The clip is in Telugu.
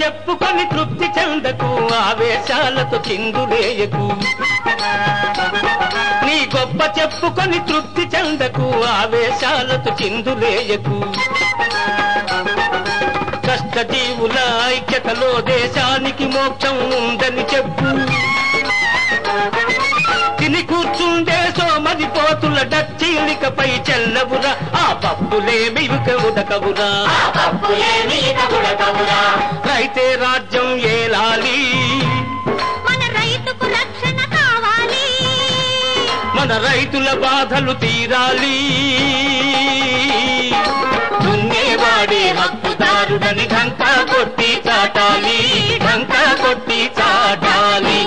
చెప్పుకొని తృప్తి చెందకు ఆవేశాలతో చిందులేయకు నీ గొప్ప చెప్పుకొని తృప్తి చెందకు ఆవేశాలతో చిందులేయకు కష్టజీవుల ఐక్యతలో దేశానికి మోక్షం ఉందని చెప్పు తిని కూర్చుండే సోమది పోతుల డచ్చీలికపై చెల్లవురా ఆ పప్పులేమి ఇక ఉడకవురా పప్పులేమి ఇక ఉడకవురా రైతే రాజ్యం ఏలాలి మన రైతుకు రక్షణ కావాలి మన రైతుల బాధలు తీరాలి దున్నేవాడే హక్కుదారుడని ఢంకా కొట్టి చాటాలి ఢంకా కొట్టి చాటాలి